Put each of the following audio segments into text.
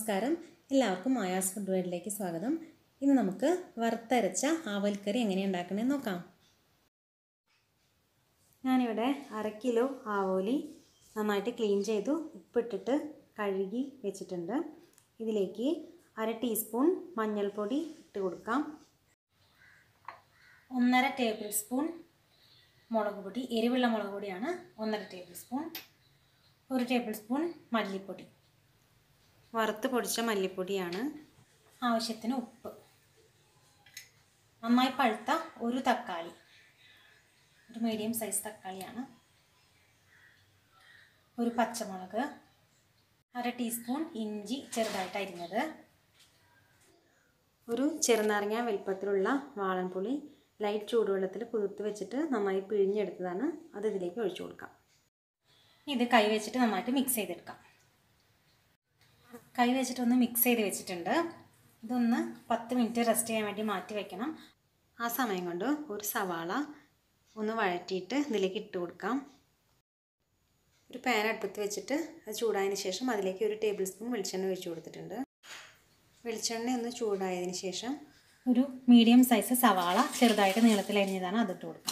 നമസ്കാരം എല്ലാവർക്കും Maya's food വേഡിലേക്ക് സ്വാഗതം ഇന്ന് നമുക്ക് വറുത്തരച്ച ആവൽക്കറി എങ്ങനെയാണ് ഉണ്ടാക്കണമെന്ന് നോക്കാം ഞാനിവിടെ അര കിലോ ആവോലി നന്നായിട്ട് ക്ലീൻ ചെയ്തു ഉപ്പിട്ടിട്ട് കഴുകി വെച്ചിട്ടുണ്ട് ഇതിലേക്ക് അര ടീസ്പൂൺ മഞ്ഞൾപ്പൊടി ഇട്ട് കൊടുക്കാം ഒന്നര ടേബിൾ സ്പൂൺ മുളക് പൊടി എരിവുള്ള മുളക് പൊടിയാണ് ഒന്നര ടേബിൾ സ്പൂൺ ഒരു ടേബിൾ സ്പൂൺ മല്ലിപ്പൊടി വറുത്ത് പൊടിച്ച മല്ലിപ്പൊടിയാണ് ആവശ്യത്തിന് ഉപ്പ് നന്നായി പഴുത്ത ഒരു തക്കാളി ഒരു മീഡിയം സൈസ് തക്കാളിയാണ് ഒരു പച്ചമുളക് അര ടീസ്പൂൺ ഇഞ്ചി ചെറുതായിട്ട് അരിഞ്ഞത് ഒരു ചെറുനാരങ്ങ വലിപ്പത്തിലുള്ള വാളൻപുളി ലൈറ്റ് ചൂടുവെള്ളത്തിൽ കുതിർത്ത് വെച്ചിട്ട് നന്നായി പിഴിഞ്ഞെടുത്തതാണ് അത് ഇതിലേക്ക് ഒഴിച്ചു കൊടുക്കാം ഇത് കൈ വെച്ചിട്ട് നന്നായിട്ട് മിക്സ് ചെയ്തെടുക്കാം കൈ വെച്ചിട്ടൊന്ന് മിക്സ് ചെയ്ത് വെച്ചിട്ടുണ്ട് ഇതൊന്ന് പത്ത് മിനിറ്റ് റെസ്റ്റ് ചെയ്യാൻ വേണ്ടി മാറ്റി വെക്കണം ആ സമയം കൊണ്ട് ഒരു സവാള ഒന്ന് വഴറ്റിയിട്ട് ഇതിലേക്ക് ഇട്ട് കൊടുക്കാം ഒരു പാൻ അടുപ്പത്ത് വെച്ചിട്ട് അത് ചൂടായതിന് ശേഷം അതിലേക്ക് ഒരു ടേബിൾ സ്പൂൺ വെളിച്ചെണ്ണ ഒഴിച്ചു കൊടുത്തിട്ടുണ്ട് വെളിച്ചെണ്ണ ഒന്ന് ചൂടായതിന് ശേഷം ഒരു മീഡിയം സൈസ് സവാള ചെറുതായിട്ട് നീളത്തിൽ അരിഞ്ഞതാണ് അതിട്ട് കൊടുക്കാം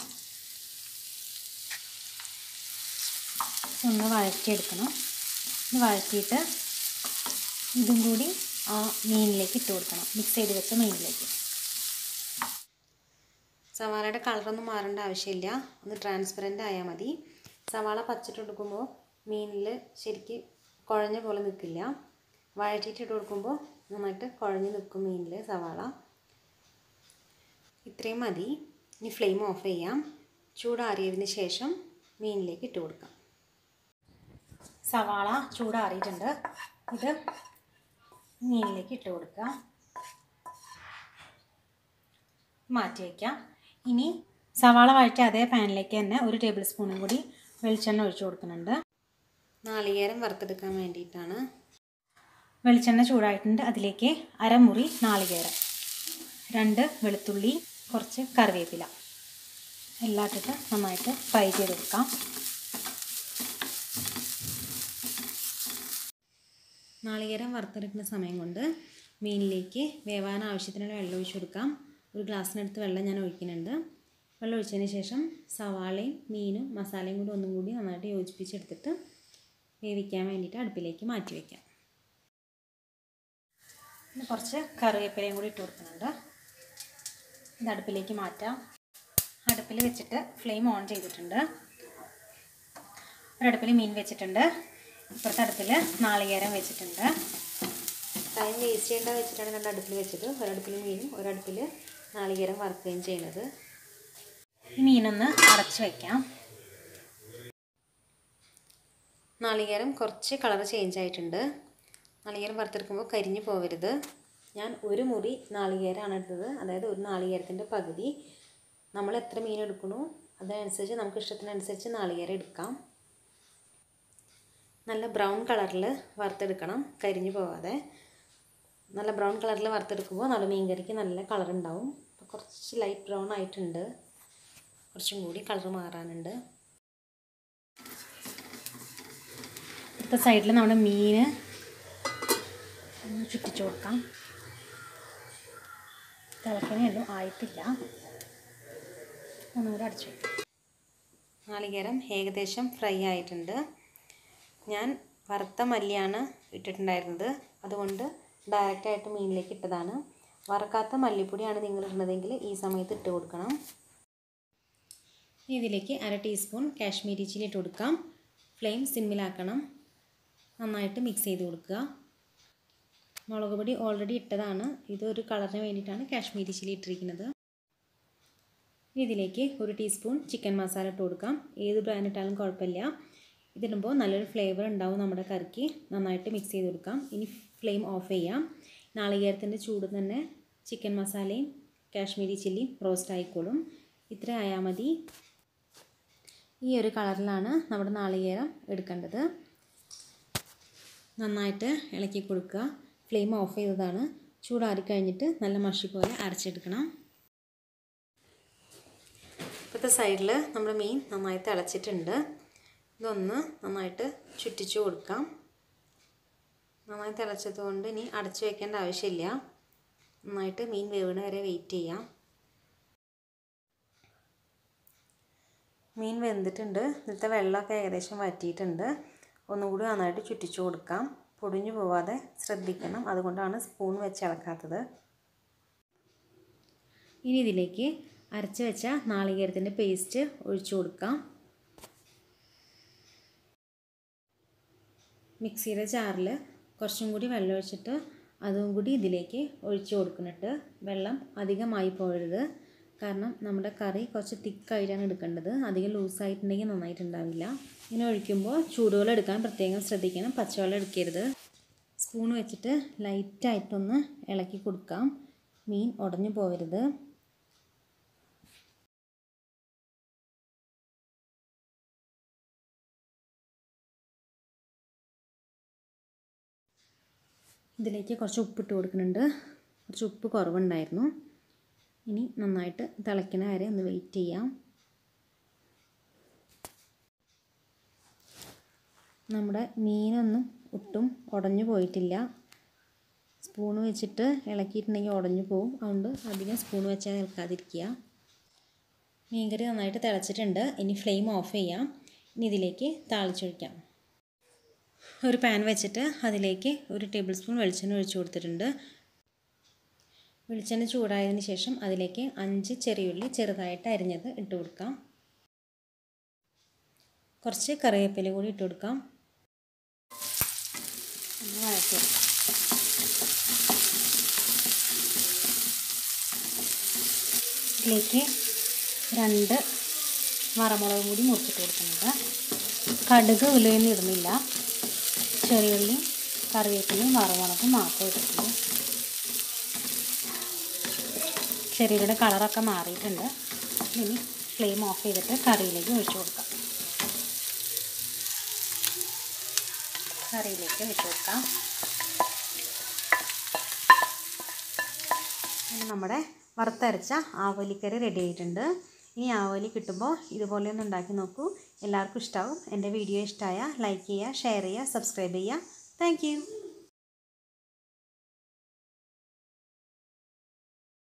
ഒന്ന് വഴറ്റിയെടുക്കണം ഇത് വഴറ്റിയിട്ട് ഇതും കൂടി ആ മീനിലേക്ക് ഇട്ട് കൊടുക്കണം മിക്സ് ചെയ്ത് വെച്ച മീനിലേക്ക് സവാളയുടെ കളറൊന്നും മാറേണ്ട ആവശ്യമില്ല ഒന്ന് ട്രാൻസ്പെറൻ്റ് ആയാൽ മതി സവാള പച്ചിട്ട് കൊടുക്കുമ്പോൾ മീനിൽ ശരിക്ക് കുഴഞ്ഞ പോലെ നിൽക്കില്ല വഴറ്റിയിട്ട് ഇട്ട് കൊടുക്കുമ്പോൾ നന്നായിട്ട് കുഴഞ്ഞ് നിൽക്കും മീനിൽ സവാള ഇത്രയും മതി ഇനി ഫ്ലെയിം ഓഫ് ചെയ്യാം ചൂടാറിയതിന് ശേഷം മീനിലേക്ക് ഇട്ട് കൊടുക്കാം സവാള ചൂടാറിയിട്ടുണ്ട് ഇത് മീനിലേക്ക് ഇട്ട് കൊടുക്കുക മാറ്റി വയ്ക്കാം ഇനി സവാള വഴറ്റി അതേ പാനിലേക്ക് തന്നെ ഒരു ടേബിൾ സ്പൂണും കൂടി വെളിച്ചെണ്ണ ഒഴിച്ചു കൊടുക്കുന്നുണ്ട് നാളികേരം വറുത്തെടുക്കാൻ വേണ്ടിയിട്ടാണ് വെളിച്ചെണ്ണ ചൂടായിട്ടുണ്ട് അതിലേക്ക് അരമുറി നാളികേരം രണ്ട് വെളുത്തുള്ളി കുറച്ച് കറിവേപ്പില എല്ലാം ഇട്ടിട്ട് നന്നായിട്ട് ഫ്രൈ ചെയ്തെടുക്കാം നാളികേരം വറുത്തെടുക്കുന്ന സമയം കൊണ്ട് മീനിലേക്ക് വേവാൻ ആവശ്യത്തിനുള്ള വെള്ളം ഒഴിച്ചു കൊടുക്കാം ഒരു ഗ്ലാസ്സിനടുത്ത് വെള്ളം ഞാൻ ഒഴിക്കുന്നുണ്ട് വെള്ളം ഒഴിച്ചതിന് ശേഷം സവാളയും മീനും മസാലയും കൂടി ഒന്നും കൂടി നന്നായിട്ട് യോജിപ്പിച്ചെടുത്തിട്ട് വേവിക്കാൻ വേണ്ടിയിട്ട് അടുപ്പിലേക്ക് മാറ്റി വയ്ക്കാം പിന്നെ കുറച്ച് കറിവേപ്പിലയും കൂടി ഇട്ട് കൊടുക്കുന്നുണ്ട് ഇത് അടുപ്പിലേക്ക് മാറ്റാം അടുപ്പിൽ വെച്ചിട്ട് ഫ്ലെയിം ഓൺ ചെയ്തിട്ടുണ്ട് ഒരടുപ്പിൽ മീൻ വെച്ചിട്ടുണ്ട് ഇപ്പുറത്തെ അടുപ്പിൽ നാളികേരം വെച്ചിട്ടുണ്ട് ടൈം വേസ്റ്റ് ചെയ്യേണ്ട വെച്ചിട്ടാണ് രണ്ട് അടുപ്പിൽ വെച്ചത് ഒരടുപ്പിൽ മീനും ഒരടുപ്പിൽ നാളികേരം വറുക്കുകയും ചെയ്യുന്നത് ഈ മീനൊന്ന് അടച്ച് വയ്ക്കാം നാളികേരം കുറച്ച് കളർ ചേഞ്ച് ആയിട്ടുണ്ട് നാളികേരം വറുത്തെടുക്കുമ്പോൾ കരിഞ്ഞു പോകരുത് ഞാൻ ഒരു മുറി നാളികേരമാണ് എടുത്തത് അതായത് ഒരു നാളികേരത്തിൻ്റെ പകുതി നമ്മൾ എത്ര മീൻ എടുക്കണോ അതിനനുസരിച്ച് നമുക്ക് ഇഷ്ടത്തിനനുസരിച്ച് നാളികേരം എടുക്കാം നല്ല ബ്രൗൺ കളറിൽ വറുത്തെടുക്കണം കരിഞ്ഞു പോവാതെ നല്ല ബ്രൗൺ കളറിൽ വറുത്തെടുക്കുമ്പോൾ നല്ല മീൻ കറിക്ക് നല്ല കളർ ഉണ്ടാവും അപ്പോൾ കുറച്ച് ലൈറ്റ് ബ്രൗൺ ആയിട്ടുണ്ട് കുറച്ചും കൂടി കളർ മാറാനുണ്ട് അടുത്ത സൈഡിൽ നമ്മുടെ മീൻ ഒന്ന് ചുറ്റിച്ചു കൊടുക്കാം തിളക്കണേയുള്ളൂ ആയിട്ടില്ല ഒന്നുകൂടി അടച്ചു വയ്ക്കാം നാളികേരം ഏകദേശം ഫ്രൈ ആയിട്ടുണ്ട് ഞാൻ വറുത്ത മല്ലിയാണ് ഇട്ടിട്ടുണ്ടായിരുന്നത് അതുകൊണ്ട് ഡയറക്റ്റായിട്ട് മീനിലേക്ക് ഇട്ടതാണ് വറക്കാത്ത മല്ലിപ്പൊടിയാണ് നിങ്ങൾ ഇടുന്നതെങ്കിൽ ഈ സമയത്ത് ഇട്ട് കൊടുക്കണം ഇതിലേക്ക് അര ടീസ്പൂൺ കാശ്മീരി ചില്ലി ഇട്ട് കൊടുക്കാം ഫ്ലെയിം സിമ്മിലാക്കണം നന്നായിട്ട് മിക്സ് ചെയ്ത് കൊടുക്കുക മുളക് പൊടി ഓൾറെഡി ഇട്ടതാണ് ഇതൊരു കളറിന് വേണ്ടിയിട്ടാണ് കാശ്മീരി ചില്ലി ഇട്ടിരിക്കുന്നത് ഇതിലേക്ക് ഒരു ടീസ്പൂൺ ചിക്കൻ മസാല ഇട്ട് കൊടുക്കാം ഏത് ബ്രാൻഡ് ഇട്ടാലും കുഴപ്പമില്ല ഇതിടുമ്പോൾ നല്ലൊരു ഫ്ലേവർ ഉണ്ടാവും നമ്മുടെ കറിക്ക് നന്നായിട്ട് മിക്സ് ചെയ്ത് കൊടുക്കാം ഇനി ഫ്ലെയിം ഓഫ് ചെയ്യാം നാളികേരത്തിൻ്റെ ചൂട് തന്നെ ചിക്കൻ മസാലയും കാശ്മീരി ചില്ലിയും റോസ്റ്റ് ആയിക്കോളും ഇത്ര ആയാൽ മതി ഈ ഒരു കളറിലാണ് നമ്മുടെ നാളികേരം എടുക്കേണ്ടത് നന്നായിട്ട് ഇളക്കി കൊടുക്കുക ഫ്ലെയിം ഓഫ് ചെയ്തതാണ് ചൂടാറി കഴിഞ്ഞിട്ട് നല്ല മഷി പോലെ അരച്ചെടുക്കണം ഇപ്പോഴത്തെ സൈഡിൽ നമ്മുടെ മീൻ നന്നായി തിളച്ചിട്ടുണ്ട് ഇതൊന്ന് നന്നായിട്ട് ചുറ്റിച്ചു കൊടുക്കാം നന്നായി തിളച്ചത് കൊണ്ട് ഇനി അടച്ചു വെക്കേണ്ട ആവശ്യമില്ല നന്നായിട്ട് മീൻ വേവണ വരെ വെയിറ്റ് ചെയ്യാം മീൻ വെന്തിട്ടുണ്ട് ഇതിലത്തെ വെള്ളമൊക്കെ ഏകദേശം വറ്റിയിട്ടുണ്ട് ഒന്നുകൂടി നന്നായിട്ട് ചുറ്റിച്ചു കൊടുക്കാം പൊടിഞ്ഞു പോവാതെ ശ്രദ്ധിക്കണം അതുകൊണ്ടാണ് സ്പൂൺ വെച്ച് ഇളക്കാത്തത് ഇനി ഇതിലേക്ക് അരച്ച് വെച്ച നാളികേരത്തിൻ്റെ പേസ്റ്റ് ഒഴിച്ചു കൊടുക്കാം മിക്സിയുടെ ജാറിൽ കുറച്ചും കൂടി വെള്ളം ഒഴിച്ചിട്ട് അതും കൂടി ഇതിലേക്ക് ഒഴിച്ചു കൊടുക്കുന്നുണ്ട് വെള്ളം അധികമായി പോകരുത് കാരണം നമ്മുടെ കറി കുറച്ച് തിക്കായിട്ടാണ് എടുക്കേണ്ടത് അധികം ലൂസായിട്ടുണ്ടെങ്കിൽ നന്നായിട്ടുണ്ടാവില്ല ഇങ്ങനെ ഒഴിക്കുമ്പോൾ ചൂടുവെള്ളം എടുക്കാൻ പ്രത്യേകം ശ്രദ്ധിക്കണം പച്ചവെള്ളം എടുക്കരുത് സ്പൂൺ വെച്ചിട്ട് ലൈറ്റായിട്ടൊന്ന് ഇളക്കി കൊടുക്കാം മീൻ ഉടഞ്ഞു പോകരുത് ഇതിലേക്ക് കുറച്ച് ഉപ്പിട്ട് കൊടുക്കുന്നുണ്ട് കുറച്ച് ഉപ്പ് കുറവുണ്ടായിരുന്നു ഇനി നന്നായിട്ട് തിളയ്ക്കണ വരെ ഒന്ന് വെയിറ്റ് ചെയ്യാം നമ്മുടെ മീനൊന്നും ഒട്ടും ഉടഞ്ഞു പോയിട്ടില്ല സ്പൂൺ വെച്ചിട്ട് ഇളക്കിയിട്ടുണ്ടെങ്കിൽ ഉടഞ്ഞു പോകും അതുകൊണ്ട് അധികം സ്പൂൺ വെച്ചാൽ നിൽക്കാതിരിക്കുക മീൻകറി നന്നായിട്ട് തിളച്ചിട്ടുണ്ട് ഇനി ഫ്ലെയിം ഓഫ് ചെയ്യാം ഇനി ഇതിലേക്ക് താളിച്ചൊഴിക്കാം ഒരു പാൻ വെച്ചിട്ട് അതിലേക്ക് ഒരു ടേബിൾ സ്പൂൺ വെളിച്ചെണ്ണ ഒഴിച്ചു കൊടുത്തിട്ടുണ്ട് വെളിച്ചെണ്ണ ചൂടായതിന് ശേഷം അതിലേക്ക് അഞ്ച് ചെറിയുള്ളി ചെറുതായിട്ട് അരിഞ്ഞത് ഇട്ട് കൊടുക്കാം കുറച്ച് കറിവേപ്പില കൂടി ഇട്ട് കൊടുക്കാം ഒന്ന് വഴറ്റി ഇതിലേക്ക് രണ്ട് വറമുളകും കൂടി മുറിച്ചിട്ട് കൊടുക്കുന്നുണ്ട് കടുക് ഉലുവയൊന്നും ഇടുന്നില്ല ചെറിയുള്ളിയും കറിവേപ്പിലയും വറമുളകും മാത്രം ഇട്ടിട്ടുള്ളൂ ചെറിയുടെ കളറൊക്കെ മാറിയിട്ടുണ്ട് ഇനി ഫ്ലെയിം ഓഫ് ചെയ്തിട്ട് കറിയിലേക്ക് ഒഴിച്ചു കൊടുക്കാം കറിയിലേക്ക് ഒഴിച്ചു കൊടുക്കാം ഇനി നമ്മുടെ വറുത്തരച്ച ആവോലിക്കറി റെഡി ആയിട്ടുണ്ട് ഇനി ആവോലി കിട്ടുമ്പോൾ ഇതുപോലെ ഒന്ന് ഉണ്ടാക്കി നോക്കൂ എല്ലാവർക്കും ഇഷ്ടമാവും എൻ്റെ വീഡിയോ ഇഷ്ടമായ ലൈക്ക് ചെയ്യുക ഷെയർ ചെയ്യുക സബ്സ്ക്രൈബ് ചെയ്യുക താങ്ക്